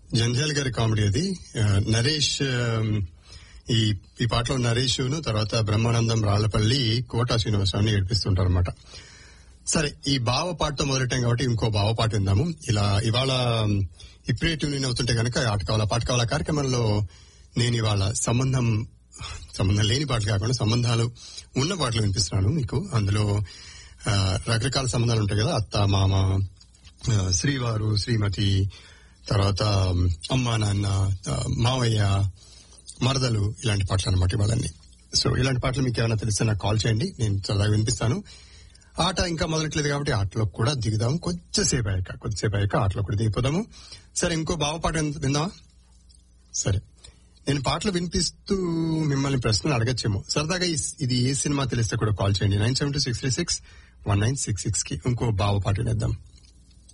జంజాల్ గారి కామెడీ అది ఆ, నరేష్ ఆమ్, ఈ ఈ పాటలో నరేష్ తర్వాత బ్రహ్మానందం రాళ్లపల్లి కోటా శ్రీనివాసరావుని ఏడిపిస్తుంటారు అనమాట సరే ఈ బావ పాటతో మొదలెట్టాం కాబట్టి ఇంకో బావ పాట విందాము ఇలా ఇవాళ ఆమ్, ఇప్పుడే ట్యూన్ అవుతుంటే కనుక ఆట కావాలా పాట కావాలా కార్యక్రమంలో నేను ఇవాళ సంబంధం సంబంధం లేని పాటలు కాకుండా సంబంధాలు ఉన్న పాటలు వినిపిస్తున్నాను మీకు అందులో ఆ, రకరకాల సంబంధాలు ఉంటాయి కదా అత్త మామ ఆ, శ్రీవారు శ్రీమతి తర్వాత ఉమ్, అమ్మా నాన్న ఆ, మావయ్య మరదలు ఇలాంటి పాటలు అనమాట ఇవాళన్ని సో ఇలాంటి పాటలు మీకు ఏమైనా తెలిస్తే నాకు కాల్ చేయండి నేను చల్లగా వినిపిస్తాను ఆట ఇంకా మొదలట్లేదు కాబట్టి ఆటలో కూడా దిగుదాము కొద్దిసేపు అయ్యాక కొద్దిసేపు అయ్యాక ఆటలో కూడా దిగిపోదాము సరే ఇంకో బావ పాట విన్- విందామా సరే నేను పాటలు వినిపిస్తూ మిమ్మల్ని ప్రశ్నలు అడగచ్చేమో సరదాగా ఈ- ఇది ఏ సినిమా తెలిస్తే కూడా కాల్ చేయండి nine seven two six three six one nine six six కి ఇంకో బావ పాట వినేద్దాం